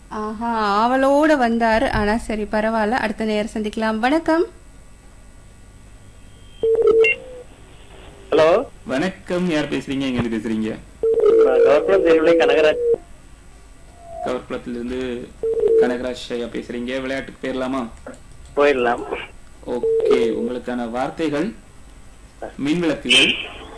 ஆஹா ஆவலோட வந்தாரு ஆனா சரி பரவாயில்ல அடுத்த நேரம் சந்திக்கலாம் வணக்கம் ஹலோ வணக்கம் யார் பேசுறீங்க எங்க இருந்து பேசுறீங்க கவர்மெண்ட் தேர்வுலை கனகராஜ் கவர்குளத்திலிருந்து கனகராஜ் ஐயா பேசுறீங்க விளையாட்டுக்கு போயிடலாமா போயிடலாம் ஓகே உங்களுக்கான வார்த்தைகள் மின் விளக்குகள்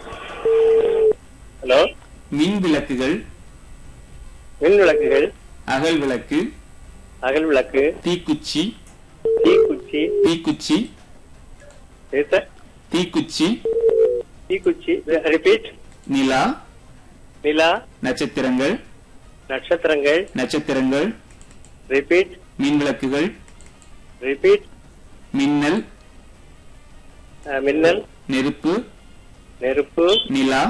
ஹலோ மின் விளக்குகள் மின் விளக்குகள் அகல் விளக்கு அகல் விளக்கு தீக்குச்சி தீக்குச்சி தீக்குச்சி சார் தீக்குச்சி தீக்குச்சி ரிப்பீட் நிலா நிலா நட்சத்திரங்கள் நட்சத்திரங்கள் நட்சத்திரங்கள் ரிப்பீட் மின் விளக்குகள் ரிப்பீட் மின்னல் மின்னல் நெருப்பு நெருப்பு நிலா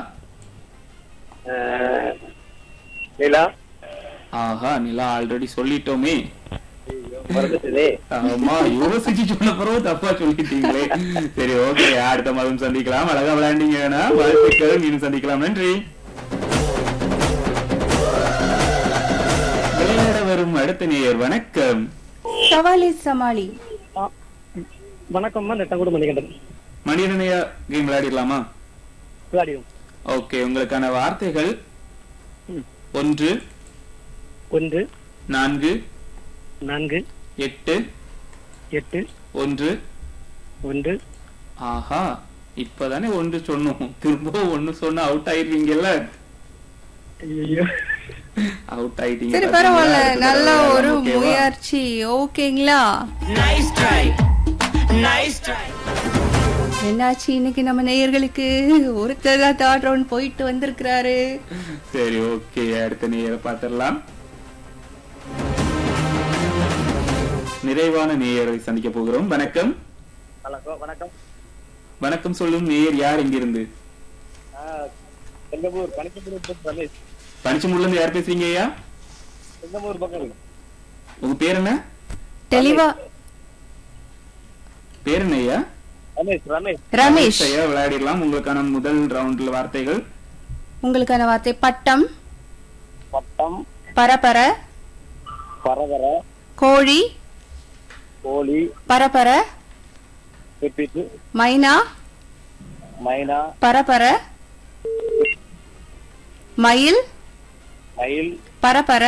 அஹ், நிலா ஆஹா நிலா ஆல்ரெடி சொல்லிட்டோமே மறந்துட்டதே ஆமா யோசிச்சு சொன்ன பிறகு தப்பா சொல்லிட்டீங்களே சரி ஓகே அடுத்த மாதம் சந்திக்கலாம் அழகா விளையாண்டீங்கன்னா வாழ்த்துக்கள் மீண்டும் சந்திக்கலாம் நன்றி விளையாட வரும் அடுத்த நேயர் வணக்கம் சவாலி சமாளி வணக்கம்மா நெட்டங்குடி மணிகண்டன் மணியனையா கேம் விளையாடிடலாமா விளையாடியும் ஓகே உங்களுக்கான வார்த்தைகள் ம். ஒன்று ஒன்று நான்கு நான்கு எட்டு எட்டு ஒன்று ஒன்று ஆஹா இப்பதானே ஒன்று சொன்னோம் திரும்பவும் ஒண்ணு சொன்னா அவுட் ஆயிருவீங்கல்ல ஐயோ அவுட் ஆயிட்டீங்க சரி பாத்தீங்களா? பரவாயில்ல அடுத்த நல்ல தடவை ஒரு ஓகேவா? முயற்சி ஓகேங்களா Nice try. Nice try. என்னாச்சு இன்னைக்கு நம்ம நேயர்களுக்கு ஒருத்தர் தான் தேர்ட் ரவுண்ட் போயிட்டு வந்திருக்கிறாரு சரி ஓகே அடுத்த நேயரை பார்த்திடலாம் நிறைவான நேயரை சந்திக்க போகிறோம் வணக்கம் வணக்கம் வணக்கம் வணக்கம் சொல்லும் நேயர் யார் இங்கிருந்து செங்கமூர் கணக்கு ரமேஷ் பனிச்சமுள்ள இருந்து யார் பேசுறீங்க ஐயா செங்கமூர் பக்கம் உங்க பேர் என்ன தெளிவா பேர் என்ன ஐயா ரமேஷ் ரமேஷ் ரமேஷ் ஐயா விளையாடிடலாம் உங்களுக்கான முதல் ரவுண்ட்ல வார்த்தைகள் உங்களுக்கான வார்த்தை பட்டம் பட்டம் பரபர பரவர கோழி கோழி பரபர ரிப்பீட் மைனா மைனா பரபர மயில் மயில் பரபர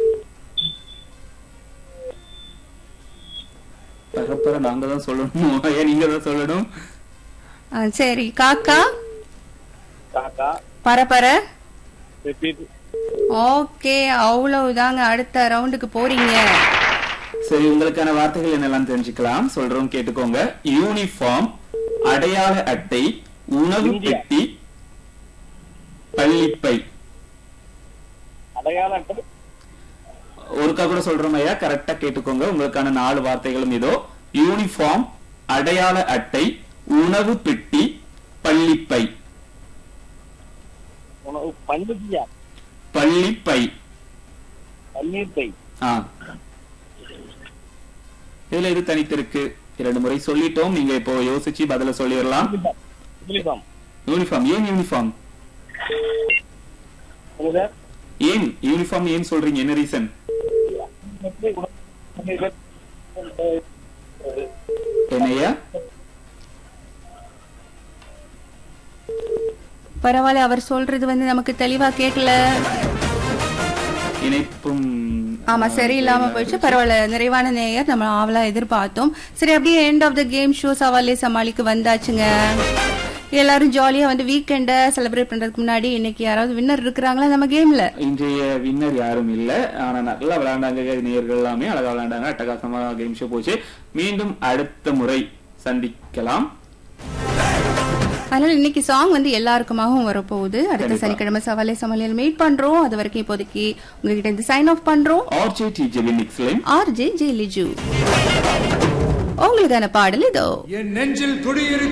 பரப்பர நாங்க தான் சொல்லணும் ஐயா நீங்க தான் சொல்லணும் ஆ, சரி காக்கா காக்கா பரபர ரிப்பீட் ஓகே அவ்வளவுதாங்க அடுத்த ரவுண்டுக்கு போறீங்க சரி உங்களுக்கான வார்த்தைகள் என்னெல்லாம் தெரிஞ்சுக்கலாம் சொல்றோம் கேட்டுக்கோங்க யூனிஃபார்ம் அடையாள அட்டை உணவு இந்தியா. பெட்டி பள்ளிப்பை அடையாள அட்டை ஒருக்கா கூட சொல்றோம் ஐயா கரெக்டா கேட்டுக்கோங்க உங்களுக்கான நாலு வார்த்தைகளும் இதோ யூனிஃபார்ம் அடையாள அட்டை உணவு பெட்டி பள்ளிப்பை உணவு பஞ்சுபியா பள்ளிப்பை பன்னீர் பை ஆ இதுல இது தனித்திருக்கு இரண்டு முறை சொல்லிட்டோம் நீங்க இப்போ யோசிச்சு பதில சொல்லிடலாம் யூனிஃபார்ம் யூனிஃபார்ம் ஏன் யூனிஃபார்ம் சார் ஏன் யூனிஃபார்ம் ஏன் சொல்றீங்க என்ன ரீசன் என்னையா பரவாயில்ல அவர் சொல்றது வந்து நமக்கு தெளிவா கேட்கல இணைப்பும் ஆமா சரியில்லாம போயிடுச்சு பரவாயில்ல நிறைவான நேயர் நம்ம ஆவலா எதிர்பார்த்தோம் சரி அப்படியே end of the game show சவாலே சமாளிக்கு வந்தாச்சுங்க எல்லாரும் ஜாலியா வந்து வீக்கெண்ட செலிப்ரேட் பண்றதுக்கு முன்னாடி இன்னைக்கு யாராவது வின்னர் இருக்கிறாங்களா நம்ம கேம்ல இன்றைய வின்னர் யாரும் இல்ல ஆனா நல்லா விளையாண்டாங்க நேயர்கள் எல்லாமே அழகா விளையாண்டாங்க அட்டகாசமா கேம் ஷோ போச்சு மீண்டும் அடுத்த முறை சந்திக்கலாம் அதனால இன்னைக்கு சாங் வந்து எல்லாருக்குமாகவும் வரப்போகுது அடுத்த கண்டிப்பா. சனிக்கிழமை சவாலே சமாளியில் மீட் பண்றோம் அது வரைக்கும் இப்போதைக்கு உங்ககிட்ட இருந்து சைன் ஆஃப் பண்றோம் ஆர்ஜே டி ஜெபி மிக்ஸ்லையும் ஆர் ஜே ஜே லிஜு உங்களுக்கான பாடல் இதோ என் நெஞ்சில் குடியிரு